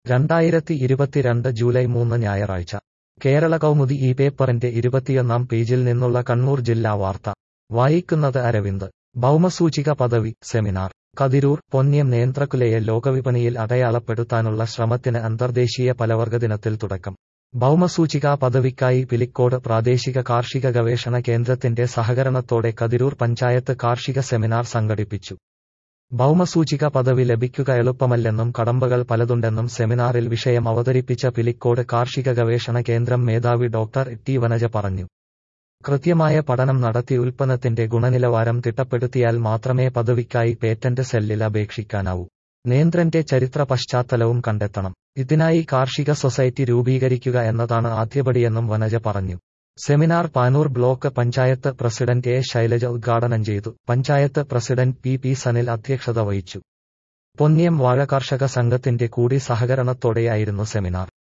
രണ്ടായിരത്തി ഇരുപത്തിരണ്ട് ജൂലൈ മൂന്ന് ഞായറാഴ്ച കേരള കൗമുദി ഈ പേപ്പറിന്റെ ഇരുപത്തിയൊന്നാം പേജിൽ നിന്നുള്ള കണ്ണൂർ ജില്ലാ വാർത്ത വായിക്കുന്നത് അരവിന്ദ് ഭൗമസൂചിക പദവി സെമിനാർ കതിരൂർ പൊന്ന്യം നേന്ത്രക്കുലയെ ലോകവിപണിയിൽ അടയാളപ്പെടുത്താനുള്ള ശ്രമത്തിന് അന്തർദേശീയ പലവർഗ ദിനത്തിൽ തുടക്കം ഭൗമസൂചികാ പദവിക്കായി പിലിക്കോട് പ്രാദേശിക കാർഷിക ഗവേഷണ കേന്ദ്രത്തിന്റെ സഹകരണത്തോടെ കതിരൂർ പഞ്ചായത്ത് കാർഷിക സെമിനാർ സംഘടിപ്പിച്ചു ഭൗമസൂചിക പദവി ലഭിക്കുക എളുപ്പമല്ലെന്നും കടമ്പകൾ പലതുണ്ടെന്നും സെമിനാറിൽ വിഷയം അവതരിപ്പിച്ച പിലിക്കോട് കാർഷിക ഗവേഷണ കേന്ദ്രം മേധാവി ഡോക്ടർ ടി വനജ പറഞ്ഞു കൃത്യമായ പഠനം നടത്തി ഉൽപ്പന്നത്തിന്റെ ഗുണനിലവാരം തിട്ടപ്പെടുത്തിയാൽ മാത്രമേ പദവിക്കായി പേറ്റന്റ് സെല്ലിൽ അപേക്ഷിക്കാനാവൂ നേന്ത്രന്റെ ചരിത്ര പശ്ചാത്തലവും കണ്ടെത്തണം ഇതിനായി കാർഷിക സൊസൈറ്റി രൂപീകരിക്കുക എന്നതാണ് ആദ്യപടിയെന്നും വനജ പറഞ്ഞു seminar Panoor block panchayat president A Shailaja ഉദ്ഘാടനം ചെയ്തു panchayat president P P Sanil അധ്യക്ഷത വഹിച്ചു പൊന്നിയം വാഴ കർഷക സംഘത്തിന്റെ കൂടി സഹകരണത്തോടെയായിരുന്നു സെമിനാർ